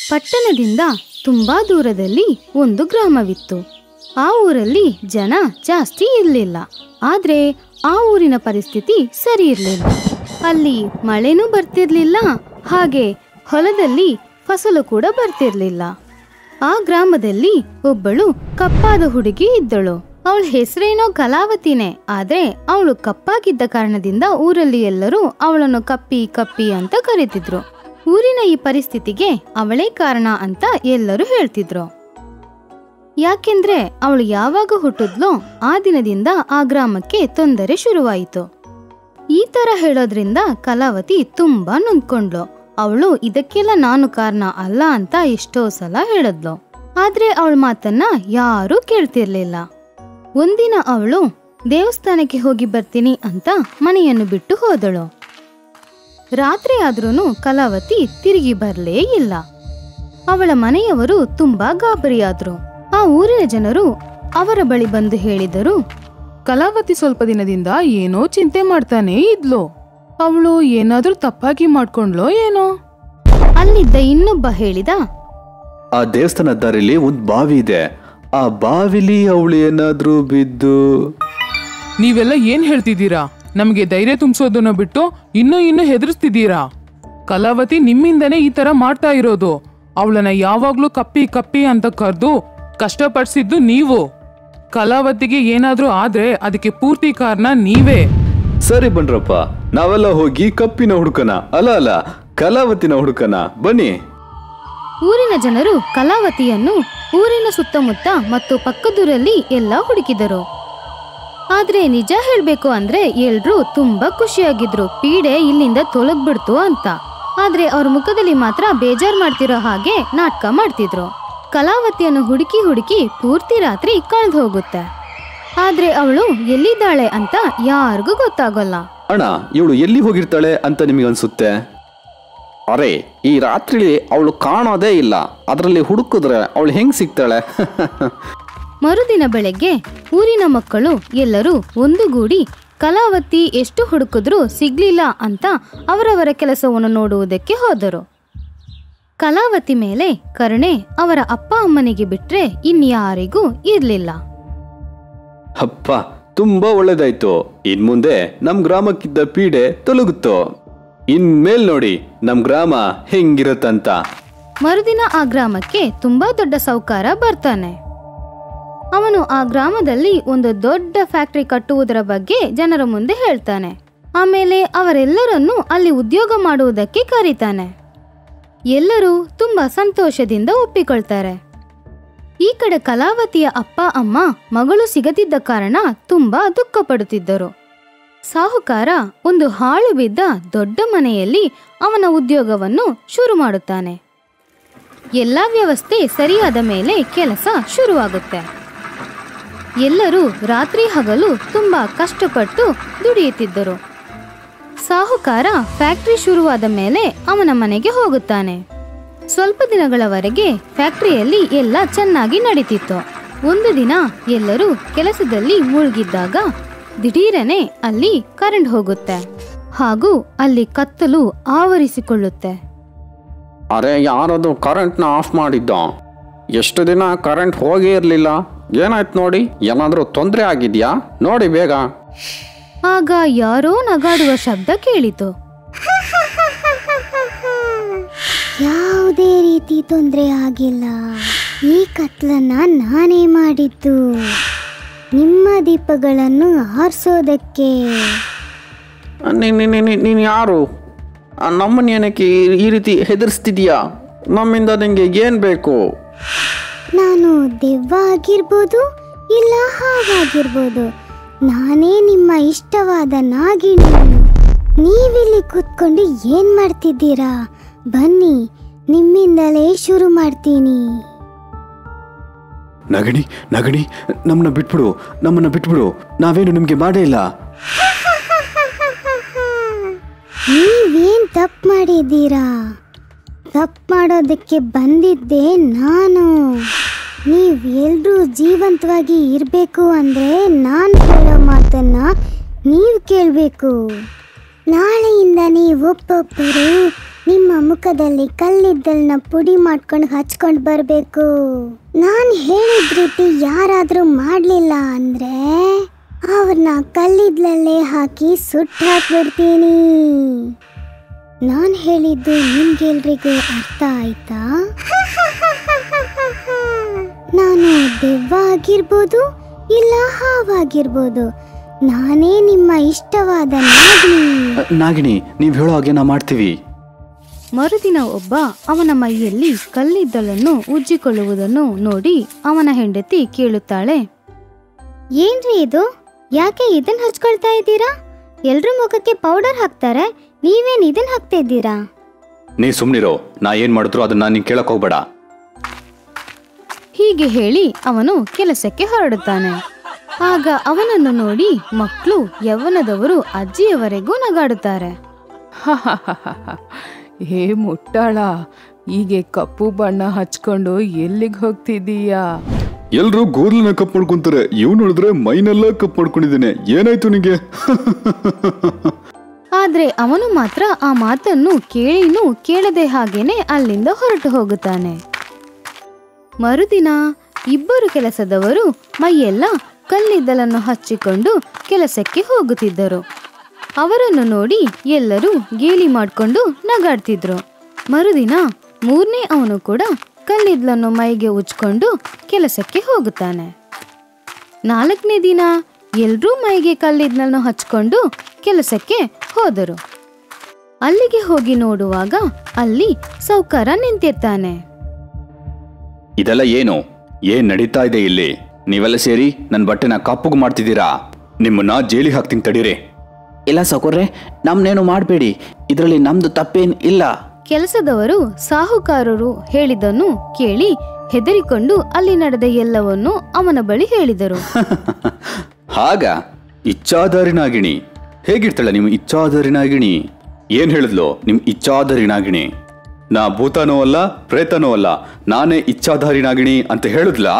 ಪಟ್ಟಣದಿಂದ ತುಂಬಾ ದೂರದಲ್ಲಿ ಒಂದು ಗ್ರಾಮವಿತ್ತು ಆ ಊರಲ್ಲಿ ಜನ ಜಾಸ್ತಿ ಇರಲಿಲ್ಲ ಆದ್ರೆ ಆ ಊರಿನ ಪರಿಸ್ಥಿತಿ ಸರಿ ಇರಲಿಲ್ಲ ಅಲ್ಲಿ ಮಳೆನೂ ಬರ್ತಿರ್ಲಿಲ್ಲ ಹಾಗೆ ಹೊಲದಲ್ಲಿ ಫಸಲು ಕೂಡ ಬರ್ತಿರ್ಲಿಲ್ಲ ಆ ಗ್ರಾಮದಲ್ಲಿ ಒಬ್ಬಳು ಕಪ್ಪಾದ ಹುಡುಗಿ ಇದ್ದಳು ಅವಳ ಹೆಸರೇನೋ ಕಲಾವತಿನೇ ಆದ್ರೆ ಅವಳು ಕಪ್ಪಾಗಿದ್ದ ಕಾರಣದಿಂದ ಊರಲ್ಲಿ ಎಲ್ಲರೂ ಅವಳನ್ನು ಕಪ್ಪಿ ಕಪ್ಪಿ ಅಂತ ಕರೀತಿದ್ರು ಊರಿನ ಈ ಪರಿಸ್ಥಿತಿಗೆ ಅವಳೇ ಕಾರಣ ಅಂತ ಎಲ್ಲರೂ ಹೇಳ್ತಿದ್ರು ಯಾಕೆಂದ್ರೆ ಅವಳು ಯಾವಾಗ ಹುಟ್ಟಿದ್ಲೋ ಆ ದಿನದಿಂದ ಆ ಗ್ರಾಮಕ್ಕೆ ತೊಂದರೆ ಶುರುವಾಯಿತು ಈ ತರ ಹೇಳೋದ್ರಿಂದ ಕಲಾವತಿ ತುಂಬಾ ನೊಂದ್ಕೊಂಡ್ಲು ಅವಳು ಇದಕ್ಕೆಲ್ಲ ನಾನು ಕಾರಣ ಅಲ್ಲ ಅಂತ ಎಷ್ಟೋ ಸಲ ಹೇಳಿದ್ಲು ಆದ್ರೆ ಅವಳ ಮಾತನ್ನ ಯಾರೂ ಕೇಳ್ತಿರ್ಲಿಲ್ಲ ಒಂದಿನ ಅವಳು ದೇವಸ್ಥಾನಕ್ಕೆ ಹೋಗಿ ಬರ್ತೀನಿ ಅಂತ ಮನೆಯನ್ನು ಬಿಟ್ಟು ಹೋದಳು ರಾತ್ರಿ ಆದ್ರೂ ಕಲಾವತಿ ತಿರುಗಿ ಬರಲೇ ಇಲ್ಲ ಅವಳ ಮನೆಯವರು ತುಂಬಾ ಗಾಬರಿಯಾದ್ರು ಆ ಊರಿನ ಜನರು ಅವರ ಬಳಿ ಬಂದು ಹೇಳಿದರು ಕಲಾವತಿ ಸ್ವಲ್ಪ ದಿನದಿಂದ ಏನೋ ಚಿಂತೆ ಮಾಡ್ತಾನೆ ಇದ್ಲು ಅವಳು ಏನಾದ್ರೂ ತಪ್ಪಾಗಿ ಮಾಡ್ಕೊಂಡ್ಲೋ ಏನೋ ಅಲ್ಲಿದ್ದ ಇನ್ನೊಬ್ಬ ಹೇಳಿದ ಆ ದೇವಸ್ಥಾನ ದಾರಿಲಿ ಒಂದು ಬಾವಿ ಇದೆ ಆ ಬಾವಿಲಿ ಅವಳು ಏನಾದ್ರೂ ಬಿದ್ದು ನೀವೆಲ್ಲ ಏನ್ ಹೇಳ್ತಿದ್ದೀರಾ ನಮಗೆ ಧೈರ್ಯ ತುಂಬಿಸೋದನ್ನ ಬಿಟ್ಟು ಇನ್ನೂ ಇನ್ನೂ ಹೆದರ್ಸ್ತಿದ್ದೀರಾ ಕಲಾವತಿ ನಿಮ್ಮಿಂದನೇ ಈ ತರ ಮಾಡ್ತಾ ಇರೋದು ಅವಳನ್ನ ಯಾವಾಗ್ಲೂ ಕಪ್ಪಿ ಕಪ್ಪಿ ಅಂತ ಕರೆದು ಕಷ್ಟಪಡಿಸಿದ್ದು ನೀವು ಕಲಾವತಿಗೆ ಏನಾದ್ರೂ ಆದ್ರೆ ಅದಕ್ಕೆ ಪೂರ್ತಿ ಕಾರಣ ನೀವೇ ಸರಿ ಬನ್ರಪ್ಪ ನಾವೆಲ್ಲ ಹೋಗಿ ಕಪ್ಪಿನ ಹುಡುಕನ ಅಲ್ಲ ಅಲ್ಲ ಕಲಾವತಿನ ಹುಡುಕನ ಬನ್ನಿ ಊರಿನ ಜನರು ಕಲಾವತಿಯನ್ನು ಊರಿನ ಸುತ್ತಮುತ್ತ ಮತ್ತು ಪಕ್ಕದೂರಲ್ಲಿ ಎಲ್ಲ ಹುಡುಕಿದರು ಆದ್ರೆ ನಿಜ ಹೇಳ್ಬೇಕು ಅಂದ್ರೆ ಎಲ್ರೂ ತುಂಬಾ ಖುಷಿಯಾಗಿದ್ರು ಪೀಡೆ ಇಲ್ಲಿಂದ ತೊಲಗ್ಬಿಡ್ತು ಅಂತ ಆದ್ರೆ ಅವ್ರ ಮುಖದಲ್ಲಿ ಮಾತ್ರ ಬೇಜಾರ್ ಮಾಡ್ತಿರೋ ಹಾಗೆ ನಾಟಕ ಮಾಡ್ತಿದ್ರು ಕಲಾವತಿಯನ್ನು ಹುಡುಕಿ ಹುಡುಕಿ ಪೂರ್ತಿ ರಾತ್ರಿ ಕಳೆದು ಹೋಗುತ್ತೆ ಆದ್ರೆ ಅವಳು ಎಲ್ಲಿದ್ದಾಳೆ ಅಂತ ಯಾರಿಗೂ ಗೊತ್ತಾಗೋಲ್ಲ ಅಣ್ಣ ಇವಳು ಎಲ್ಲಿ ಹೋಗಿರ್ತಾಳೆ ಅಂತ ನಿಮಗೆ ಅನ್ಸುತ್ತೆ ಅರೆ ಈ ರಾತ್ರಿ ಅವಳು ಕಾಣೋದೇ ಇಲ್ಲ ಅದರಲ್ಲಿ ಹುಡುಕಿದ್ರೆ ಅವಳು ಹೆಂಗ್ ಸಿಗ್ತಾಳೆ ಮರುದಿನ ಬೆಳಗ್ಗೆ ಊರಿನ ಮಕ್ಕಳು ಎಲ್ಲರೂ ಒಂದುಗೂಡಿ ಕಲಾವತಿ ಎಷ್ಟು ಹುಡುಕಿದ್ರೂ ಸಿಗ್ಲಿಲ್ಲ ಅಂತ ಅವರವರ ಕೆಲಸವನ್ನು ನೋಡುವುದಕ್ಕೆ ಹೋದರು ಕಲಾವತಿ ಮೇಲೆ ಕರುಣೆ ಅವರ ಅಪ್ಪ ಅಮ್ಮನಿಗೆ ಬಿಟ್ರೆ ಇನ್ಯಾರಿಗೂ ಇರ್ಲಿಲ್ಲ ಅಪ್ಪ ತುಂಬಾ ಒಳ್ಳೇದಾಯ್ತು ಇನ್ ಮುಂದೆ ನಮ್ ಗ್ರಾಮಕ್ಕಿದ್ದ ಪೀಡೆ ತೊಲಗುತ್ತೋ ಇನ್ಮೇಲ್ ನೋಡಿ ನಮ್ ಗ್ರಾಮ ಹೆಂಗಿರತ್ತಂತ ಮರುದಿನ ಆ ಗ್ರಾಮಕ್ಕೆ ತುಂಬಾ ದೊಡ್ಡ ಸೌಕಾರ ಬರ್ತಾನೆ ಅವನು ಆ ಗ್ರಾಮದಲ್ಲಿ ಒಂದು ದೊಡ್ಡ ಫ್ಯಾಕ್ಟರಿ ಕಟ್ಟುವುದರ ಬಗ್ಗೆ ಜನರ ಮುಂದೆ ಹೇಳ್ತಾನೆ ಆಮೇಲೆ ಅವರೆಲ್ಲರನ್ನೂ ಅಲ್ಲಿ ಉದ್ಯೋಗ ಮಾಡುವುದಕ್ಕೆ ಕರೀತಾನೆ ಎಲ್ಲರೂ ತುಂಬಾ ಸಂತೋಷದಿಂದ ಒಪ್ಪಿಕೊಳ್ತಾರೆ ಈ ಕಡೆ ಕಲಾವತಿಯ ಅಪ್ಪ ಅಮ್ಮ ಮಗಳು ಸಿಗದಿದ್ದ ಕಾರಣ ತುಂಬಾ ದುಃಖ ಪಡುತ್ತಿದ್ದರು ಸಾಹುಕಾರ ಒಂದು ಹಾಳು ಬಿದ್ದ ದೊಡ್ಡ ಮನೆಯಲ್ಲಿ ಅವನ ಉದ್ಯೋಗವನ್ನು ಶುರು ಮಾಡುತ್ತಾನೆ ಎಲ್ಲ ವ್ಯವಸ್ಥೆ ಸರಿಯಾದ ಮೇಲೆ ಕೆಲಸ ಶುರುವಾಗುತ್ತೆ ಎಲ್ಲರೂ ರಾತ್ರಿ ಹಗಲು ತುಂಬಾ ಕಷ್ಟಪಟ್ಟು ದುಡಿಯುತ್ತಿದ್ದರು ಸಾಹುಕಾರ ಫ್ಯಾಕ್ಟರಿ ಶುರುವಾದ ಮೇಲೆ ಅವನ ಮನೆಗೆ ಹೋಗುತ್ತಾನೆ ಸ್ವಲ್ಪ ದಿನಗಳವರೆಗೆ ಫ್ಯಾಕ್ಟರಿಯಲ್ಲಿ ಎಲ್ಲ ಚೆನ್ನಾಗಿ ನಡೀತಿತ್ತು ಒಂದು ದಿನ ಎಲ್ಲರೂ ಕೆಲಸದಲ್ಲಿ ಮುಳುಗಿದ್ದಾಗ ದಿಢೀರನೆ ಅಲ್ಲಿ ಕರೆಂಟ್ ಹೋಗುತ್ತೆ ಹಾಗೂ ಅಲ್ಲಿ ಕತ್ತಲು ಆವರಿಸಿಕೊಳ್ಳುತ್ತೆ ಅರೆ ಯಾರದು ಕರೆಂಟ್ನ ಆಫ್ ಮಾಡಿದ್ದ ಎಷ್ಟು ದಿನ ಕರೆಂಟ್ ಹೋಗೇ ಇರಲಿಲ್ಲ ಏನಾಯ್ತು ನೋಡಿ ಏನಾದರೂ ತೊಂದರೆ ಆಗಿದ್ಯಾ ನೋಡಿ ಬೇಗ ಆಗ ಯಾರೋ ನಗಾಡುವ ಶಬ್ದ ಕೇಳಿತು ಯಾವುದೇ ರೀತಿ ತೊಂದರೆ ಆಗಿಲ್ಲ ಈ ಕತ್ಲನ್ನ ನಾನೇ ಮಾಡಿದ್ದು ನಿಮ್ಮ ದೀಪಗಳನ್ನು ಆರಿಸೋದಕ್ಕೆ ನೀನು ಯಾರು ಆ, ನಮ್ಮನ್ನ ಏನಕ್ಕೆ ಈ- ಈ ರೀತಿ ಹೆದರ್ಸ್ತಿದ್ಯಾ ನಮ್ಮಿಂದ ನಿಂಗೆ ಏನು ಬೇಕು ನಾನು ದೆವ್ವ ಆಗಿರ್ಬೋದು ಇಲ್ಲ ಹಾವಾಗಿರ್ಬೋದು ನಾನೇ ನಿಮ್ಮ ಇಷ್ಟವಾದ ನಾಗಿಣಿ ನೀವಿಲ್ಲಿ ಕೂತ್ಕೊಂಡು ಏನ್ ಮಾಡ್ತಿದ್ದೀರಾ ಬನ್ನಿ ನಿಮ್ಮಿಂದಲೇ ಶುರು ಮಾಡ್ತೀನಿ ನಗಣಿ ನಗಣಿ ನಮ್ಮನ್ನ ಬಿಟ್ಬಿಡು ನಮ್ಮನ್ನ ಬಿಟ್ಬಿಡು ನಾವೇನು ನಿಮ್ಗೆ ಮಾಡೇ ಇಲ್ಲ ನೀವೇನ್ ತಪ್ಪು ಮಾಡಿದ್ದೀರಾ ತಪ್ಪು ಮಾಡೋದಕ್ಕೆ ಬಂದಿದ್ದೆ ನಾನು ನೀವೆಲ್ಲರೂ ಜೀವಂತವಾಗಿ ಇರಬೇಕು ಅಂದರೆ ನಾನು ಹೇಳೋ ಮಾತನ್ನ ನೀವು ಕೇಳಬೇಕು ನಾಳೆಯಿಂದ ನೀವು ಒಬ್ಬೊಬ್ಬರು ನಿಮ್ಮ ಮುಖದಲ್ಲಿ ಕಲ್ಲಿದ್ದಲ್ನ ಪುಡಿ ಮಾಡ್ಕೊಂಡು ಹಚ್ಕೊಂಡು ಬರಬೇಕು ನಾನು ಹೇಳಿದ ರೀತಿ ಯಾರಾದರೂ ಮಾಡಲಿಲ್ಲ ಅಂದರೆ ಅವ್ರನ್ನ ಕಲ್ಲಿದ್ದಲಲ್ಲೇ ಹಾಕಿ ಸುಟ್ಟು ಹಾಕ್ಬಿಡ್ತೀನಿ ನಾನು ಹೇಳಿದ್ದು ನಿಮ್ಗೆಲ್ರಿಗೂ ಅರ್ಥ ಆಯ್ತಾ ನಾನು ದೆವ್ವ ಆಗಿರ್ಬೋದು ಇಲ್ಲ ಹಾವಾಗಿರ್ಬೋದು ನಾನೇ ನಿಮ್ಮ ಇಷ್ಟವಾದ ನಾಗಿನಿ ನಾಗಿಣಿ ನೀವ್ ಹೇಳೋ ಹಾಗೆ ನಾ ಮಾಡ್ತೀವಿ ಮರುದಿನ ಒಬ್ಬ ಅವನ ಮೈಯಲ್ಲಿ ಕಲ್ಲಿದ್ದಲನ್ನು ಉಜ್ಜಿಕೊಳ್ಳುವುದನ್ನು ನೋಡಿ ಅವನ ಹೆಂಡತಿ ಕೇಳುತ್ತಾಳೆ ಏನ್ರಿ ಇದು ಯಾಕೆ ಇದನ್ನ ಹಚ್ಕೊಳ್ತಾ ಇದ್ದೀರಾ ಎಲ್ರ ಮುಖಕ್ಕೆ ಪೌಡರ್ ಹಾಕ್ತಾರೆ ನೀವೇನ್ ಇದನ್ನ ಹಾಕ್ತಾ ಇದ್ದೀರಾ ನೀ ಸುಮ್ನಿರೋ ನಾ ಏನ್ ಮಾಡಿದ್ರು ಅದನ್ನ ನೀನ್ ಕೇಳಕ್ ಹೋಗ್ಬೇಡ ಹೀಗೆ ಹೇಳಿ ಅವನು ಕೆಲಸಕ್ಕೆ ಹೊರಡುತ್ತಾನೆ ಆಗ ಅವನನ್ನು ನೋಡಿ ಮಕ್ಕಳು ಯೌವನದವರು ಅಜ್ಜಿಯವರೆಗೂ ನಗಾಡುತ್ತಾರೆ ಹೇ ಮುಟ್ಟಾಳ ಹೀಗೆ ಕಪ್ಪು ಬಣ್ಣ ಹಚ್ಕೊಂಡು ಎಲ್ಲಿಗೆ ಹೋಗ್ತಿದೀಯಾ ಎಲ್ರು ಕೂದಲನ್ನ ಕಪ್ ಮಾಡ್ಕೊಂತಾರೆ ಇವ್ ನೋಡಿದ್ರೆ ಮೈನೆಲ್ಲ ಕಪ್ ಮಾಡ್ಕೊಂಡಿದ್ದೇನೆ ಏನಾಯ್ತು ನಿಂಗೆ ಆದ್ರೆ ಅವನು ಮಾತ್ರ ಆ ಮಾತನ್ನು ಕೇಳಿನೂ ಕೇಳದೆ ಹಾಗೇನೆ ಅಲ್ಲಿಂದ ಹೊರಟು ಹೋಗುತ್ತಾನೆ ಮರುದಿನ ಇಬ್ಬರು ಕೆಲಸದವರು ಮೈಯೆಲ್ಲ ಕಲ್ಲಿದ್ದಲನ್ನು ಹಚ್ಚಿಕೊಂಡು ಕೆಲಸಕ್ಕೆ ಹೋಗುತ್ತಿದ್ದರು ಅವರನ್ನು ನೋಡಿ ಎಲ್ಲರೂ ಗೇಲಿ ಮಾಡಿಕೊಂಡು ನಗಾಡ್ತಿದ್ರು ಮರುದಿನ ಮೂರನೇ ಅವನು ಕೂಡ ಕಲ್ಲಿದ್ದಲನ್ನು ಮೈಗೆ ಉಜ್ಕೊಂಡು ಕೆಲಸಕ್ಕೆ ಹೋಗುತ್ತಾನೆ ನಾಲ್ಕನೇ ದಿನ ಎಲ್ರೂ ಮೈಗೆ ಕಲ್ಲಿದ್ದಲನ್ನು ಹಚ್ಕೊಂಡು ಕೆಲಸಕ್ಕೆ ಹೋದರು ಅಲ್ಲಿಗೆ ಹೋಗಿ ನೋಡುವಾಗ ಅಲ್ಲಿ ಸೌಕಾರ ನಿಂತಿರ್ತಾನೆ ಇದೆಲ್ಲ ಏನು ಏನ್ ನಡೀತಾ ಇದೆ ಇಲ್ಲಿ ನೀವೆಲ್ಲ ಸೇರಿ ನನ್ನ ಬಟ್ಟೆನ ಕಪ್ಪುಗೆ ಮಾಡ್ತಿದ್ದೀರಾ ನಿಮ್ಮನ್ನ ಜೈಲಿಗೆ ಹಾಕ್ತೀನಿ ತಡೀರಿ ಇಲ್ಲ ಸೌಕರ್ರೆ ನಮ್ನೇನು ಮಾಡಬೇಡಿ ಇದರಲ್ಲಿ ನಮ್ದು ತಪ್ಪೇನ್ ಇಲ್ಲ ಕೆಲಸದವರು ಸಾಹುಕಾರರು ಹೇಳಿದ್ದನ್ನು ಕೇಳಿ ಹೆದರಿಕೊಂಡು ಅಲ್ಲಿ ನಡೆದ ಎಲ್ಲವನ್ನೂ ಅವನ ಬಳಿ ಹೇಳಿದರು ಹಾಗ ಇಚ್ಛಾಧಾರಿ ನಾಗಿಣಿ ಹೇಗಿರ್ತಾಳೆ ನಿಮ್ಮ ಇಚ್ಛಾಧಾರಿ ನಾಗಿಣಿ ಏನ್ ಹೇಳಿದ್ಲು ನಿಮ್ ಇಚ್ಛಾಧಾರಿ ನಾಗಿಣಿ ನಾ ಭೂತನೋ ಅಲ್ಲ ಪ್ರೇತನೋ ಅಲ್ಲ ನಾನೇ ಇಚ್ಛಾಧಾರಿ ನಾಗಿಣಿ ಅಂತ ಹೇಳಿದ್ಲಾ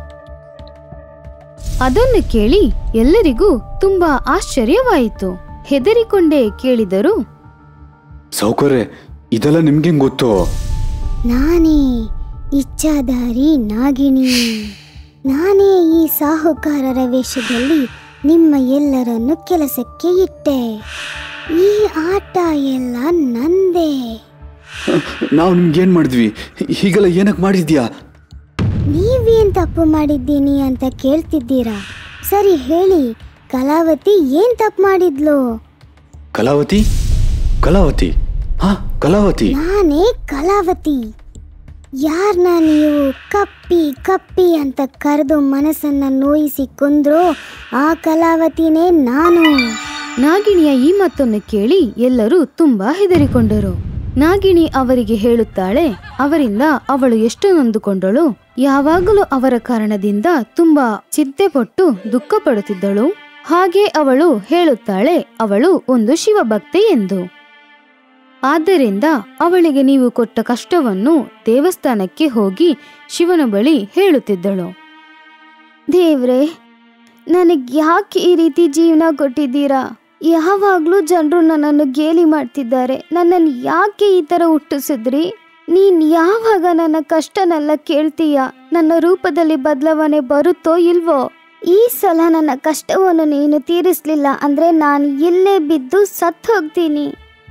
ಅದನ್ನು ಕೇಳಿ ಎಲ್ಲರಿಗೂ ತುಂಬಾ ಆಶ್ಚರ್ಯವಾಯಿತು ಹೆದರಿಕೊಂಡೇ ಕೇಳಿದರು ಸೌಕರ್ಯ ಇದೆಲ್ಲ ನಿಮ್ಗೆ ಗೊತ್ತು ನಾನೇ ಇಚ್ಛಾಧಾರಿ ನಾಗಿಣಿ ನಾನೇ ಈ ಸಾಹುಕಾರರ ವೇಷದಲ್ಲಿ ನಿಮ್ಮ ಎಲ್ಲರನ್ನು ಕೆಲಸಕ್ಕೆ ಇಟ್ಟೆ ಈ ಆಟ ಎಲ್ಲ ನಂದೇ ನಾವು ನಿಮ್ಗೇನ್ ಮಾಡಿದ್ವಿ ಹೀಗೆಲ್ಲ ಏನಕ್ಕೆ ಮಾಡಿದ್ಯಾ ನೀವೇನ್ ತಪ್ಪು ಮಾಡಿದ್ದೀನಿ ಅಂತ ಕೇಳ್ತಿದ್ದೀರಾ ಸರಿ ಹೇಳಿ ಕಲಾವತಿ ಏನ್ ತಪ್ಪು ಮಾಡಿದ್ಲು ಕಲಾವತಿ ಕಲಾವತಿ ಹಾ ಕಲಾವತಿ ನಾನೇ ಕಲಾವತಿ ಯಾರನ್ನ ನೀವು ಕಪ್ಪಿ ಕಪ್ಪಿ ಅಂತ ಕರೆದು ಮನಸ್ಸನ್ನ ನೋಯಿಸಿ ಕೊಂದ್ರೋ ಆ ಕಲಾವತಿನೇ ನಾನು ನಾಗಿಣಿಯ ಈ ಮಾತನ್ನು ಕೇಳಿ ಎಲ್ಲರೂ ತುಂಬಾ ಹೆದರಿಕೊಂಡರು ನಾಗಿಣಿ ಅವರಿಗೆ ಹೇಳುತ್ತಾಳೆ ಅವರಿಂದ ಅವಳು ಎಷ್ಟು ನೊಂದುಕೊಂಡಳು ಯಾವಾಗಲೂ ಅವರ ಕಾರಣದಿಂದ ತುಂಬಾ ಚಿಂತೆಪಟ್ಟು ದುಃಖ ಪಡುತ್ತಿದ್ದಳು ಹಾಗೆ ಅವಳು ಹೇಳುತ್ತಾಳೆ ಅವಳು ಒಂದು ಶಿವಭಕ್ತೆ ಎಂದು ಆದ್ದರಿಂದ ಅವಳಿಗೆ ನೀವು ಕೊಟ್ಟ ಕಷ್ಟವನ್ನು ದೇವಸ್ಥಾನಕ್ಕೆ ಹೋಗಿ ಶಿವನ ಬಳಿ ಹೇಳುತ್ತಿದ್ದಳು ದೇವ್ರೆ ನನಗೆ ಯಾಕೆ ಈ ರೀತಿ ಜೀವನ ಕೊಟ್ಟಿದ್ದೀರಾ ಯಾವಾಗಲೂ ಜನರು ನನ್ನನ್ನು ಗೇಲಿ ಮಾಡ್ತಿದ್ದಾರೆ ನನ್ನನ್ನು ಯಾಕೆ ಈ ಥರ ಹುಟ್ಟಿಸಿದ್ರಿ ನೀನ್ ಯಾವಾಗ ನನ್ನ ಕಷ್ಟನೆಲ್ಲ ಕೇಳ್ತೀಯ ನನ್ನ ರೂಪದಲ್ಲಿ ಬದಲಾವಣೆ ಬರುತ್ತೋ ಇಲ್ವೋ ಈ ಸಲ ನನ್ನ ಕಷ್ಟವನ್ನು ನೀನು ತೀರಿಸ್ಲಿಲ್ಲ ಅಂದ್ರೆ ನಾನು ಇಲ್ಲೇ ಬಿದ್ದು ಸತ್ತು ಹೋಗ್ತೀನಿ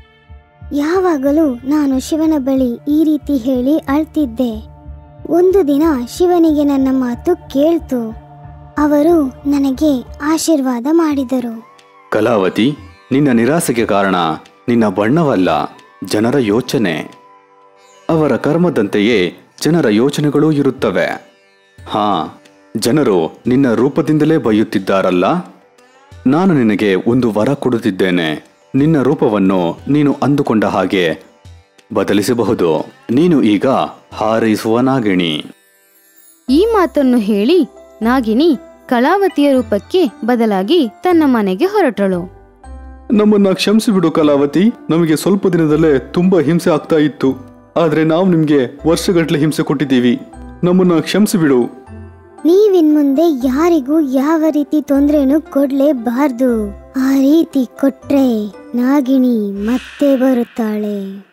ಯಾವಾಗಲೂ ನಾನು ಶಿವನ ಬಳಿ ಈ ರೀತಿ ಹೇಳಿ ಅಳ್ತಿದ್ದೆ ಒಂದು ದಿನ ಶಿವನಿಗೆ ನನ್ನ ಮಾತು ಕೇಳ್ತು ಅವರು ನನಗೆ ಆಶೀರ್ವಾದ ಮಾಡಿದರು ಕಲಾವತಿ ನಿನ್ನ ನಿರಾಸೆಗೆ ಕಾರಣ ನಿನ್ನ ಬಣ್ಣವಲ್ಲ ಜನರ ಯೋಚನೆ ಅವರ ಕರ್ಮದಂತೆಯೇ ಜನರ ಯೋಚನೆಗಳೂ ಇರುತ್ತವೆ ಹಾ ಜನರು ನಿನ್ನ ರೂಪದಿಂದಲೇ ಬೈಯುತ್ತಿದ್ದಾರಲ್ಲ ನಾನು ನಿನಗೆ ಒಂದು ವರ ಕೊಡುತ್ತಿದ್ದೇನೆ ನಿನ್ನ ರೂಪವನ್ನು ನೀನು ಅಂದುಕೊಂಡ ಹಾಗೆ ಬದಲಿಸಬಹುದು ನೀನು ಈಗ ಹಾರೈಸುವ ನಾಗಿಣಿ ಈ ಮಾತನ್ನು ಹೇಳಿ ನಾಗಿನಿ ಕಲಾವತಿಯ ರೂಪಕ್ಕೆ ಬದಲಾಗಿ ತನ್ನ ಮನೆಗೆ ಹೊರಟಳು ನಮ್ಮನ್ನ ಕ್ಷಮಿಸಿಬಿಡು ಕಲಾವತಿ ನಮಗೆ ಸ್ವಲ್ಪ ದಿನದಲ್ಲೇ ತುಂಬಾ ಹಿಂಸೆ ಆಗ್ತಾ ಇತ್ತು ಆದ್ರೆ ನಾವು ನಿಮ್ಗೆ ವರ್ಷಗಟ್ಟಲೆ ಹಿಂಸೆ ಕೊಟ್ಟಿದ್ದೀವಿ ನಮ್ಮನ್ನ ಕ್ಷಮಿಸಿಬಿಡು ನೀವಿನ್ಮುಂದೆ ಯಾರಿಗೂ ಯಾವ ರೀತಿ ತೊಂದರೆನೂ ಕೊಡ್ಲೇಬಾರ್ದು ಆ ರೀತಿ ಕೊಟ್ರೆ ನಾಗಿಣಿ ಮತ್ತೆ ಬರುತ್ತಾಳೆ